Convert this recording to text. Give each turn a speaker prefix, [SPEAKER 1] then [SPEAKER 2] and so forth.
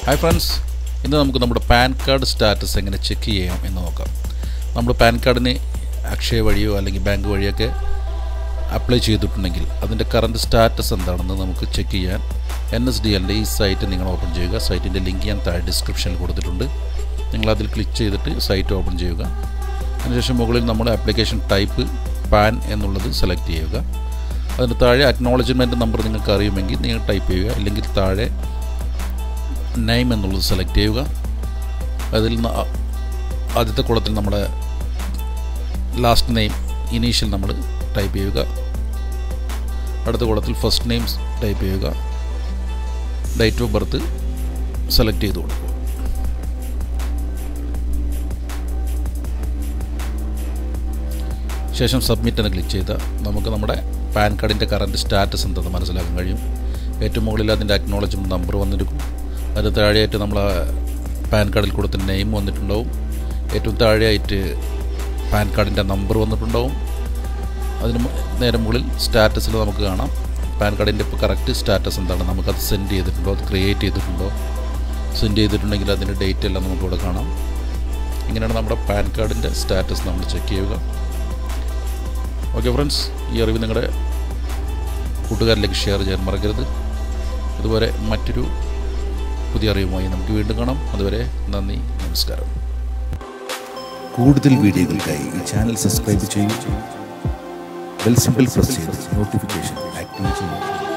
[SPEAKER 1] hi friends ഇന്ന് നമുക്ക് നമ്മുടെ പാൻ കാർഡ് സ്റ്റാറ്റസ് എങ്ങനെ ചെക്ക് ചെയ്യാം എന്ന് നോക്കാം നമ്മുടെ പാൻ കാർഡിന് അക്ഷയ വഴിയോ അല്ലെങ്കിൽ ബാങ്ക് വഴിയൊക്കെ അപ്ലൈ ചെയ്തിട്ടുണ്ടെങ്കിൽ അതിൻ്റെ കറണ്ട് സ്റ്റാറ്റസ് എന്താണെന്ന് നമുക്ക് ചെക്ക് ചെയ്യാൻ എൻ എസ് ഡി എല്ലിൻ്റെ ഈ സൈറ്റ് നിങ്ങൾ ഓപ്പൺ ചെയ്യുക സൈറ്റിൻ്റെ ലിങ്ക് ഞാൻ താഴെ ഡിസ്ക്രിപ്ഷനിൽ കൊടുത്തിട്ടുണ്ട് നിങ്ങൾ അതിൽ ക്ലിക്ക് ചെയ്തിട്ട് സൈറ്റ് ഓപ്പൺ ചെയ്യുക അതിനുശേഷം മുകളിൽ നമ്മുടെ ആപ്ലിക്കേഷൻ ടൈപ്പ് പാൻ എന്നുള്ളത് സെലക്ട് ചെയ്യുക അതിന് താഴെ അക്നോളജ്മെൻറ്റ് നമ്പർ നിങ്ങൾക്ക് അറിയുമെങ്കിൽ നിങ്ങൾ ടൈപ്പ് ചെയ്യുക അല്ലെങ്കിൽ താഴെ നെയിം എന്നുള്ളത് സെലക്ട് ചെയ്യുക അതിൽ നിന്ന് ആ- ആദ്യത്തെ കുളത്തിൽ നമ്മുടെ ലാസ്റ്റ് നെയിം ഇനീഷ്യൽ നമ്മൾ ടൈപ്പ് ചെയ്യുക അടുത്ത കുളത്തിൽ ഫസ്റ്റ് നെയിം ടൈപ്പ് ചെയ്യുക ഡേറ്റ് ഓഫ് ബർത്ത് സെലക്ട് ചെയ്ത് കൊടുക്കുക ശേഷം സബ്മിറ്റ് എന്ന് ക്ലിക്ക് ചെയ്താൽ നമുക്ക് നമ്മുടെ പാൻ കാർഡിൻ്റെ കറൻറ്റ് സ്റ്റാറ്റസ് എന്തെന്ന് മനസ്സിലാക്കാൻ കഴിയും ഏറ്റവും മുകളിൽ അതിൻ്റെ അക്നോളജ്മെൻറ്റ് നമ്പർ വന്നിരിക്കും അതിന് താഴെയായിട്ട് നമ്മൾ പാൻ കാർഡിൽ കൊടുത്ത നെയിം വന്നിട്ടുണ്ടാവും ഏറ്റവും താഴെയായിട്ട് പാൻ കാർഡിൻ്റെ നമ്പർ വന്നിട്ടുണ്ടാവും അതിന് മു- നേരെ മുകളിൽ സ്റ്റാറ്റസിൽ നമുക്ക് കാണാം പാൻ കാർഡിൻ്റെ ഇപ്പോൾ കറക്റ്റ് സ്റ്റാറ്റസ് എന്താണ് നമുക്കത് സെൻഡ് ചെയ്തിട്ടുണ്ടോ അത് ക്രിയേറ്റ് ചെയ്തിട്ടുണ്ടോ സെൻഡ് ചെയ്തിട്ടുണ്ടെങ്കിൽ അതിൻ്റെ ഡേറ്റ് എല്ലാം നമുക്കിവിടെ കാണാം ഇങ്ങനെയാണ് നമ്മുടെ പാൻ കാർഡിൻ്റെ സ്റ്റാറ്റസ് നമ്മൾ ചെക്ക് ചെയ്യുക ഓക്കെ ഫ്രണ്ട്സ് ഈ അറിവ് നിങ്ങളുടെ കൂട്ടുകാരിലേക്ക് ഷെയർ ചെയ്യാൻ മറക്കരുത് അതുപോലെ മറ്റൊരു പുതിയ അറിവുമായി നമുക്ക് വീണ്ടും കാണാം അതുവരെ നന്ദി നമസ്കാരം
[SPEAKER 2] കൂടുതൽ വീഡിയോകൾക്കായി ഈ ചാനൽ സബ്സ്ക്രൈബ് ചെയ്യൂ ബെൽ സിമ്പിൾ പ്രസ് ചെയ്ത് നോട്ടിഫിക്കേഷൻ ആക്ടിവേറ്റ് ചെയ്യൂ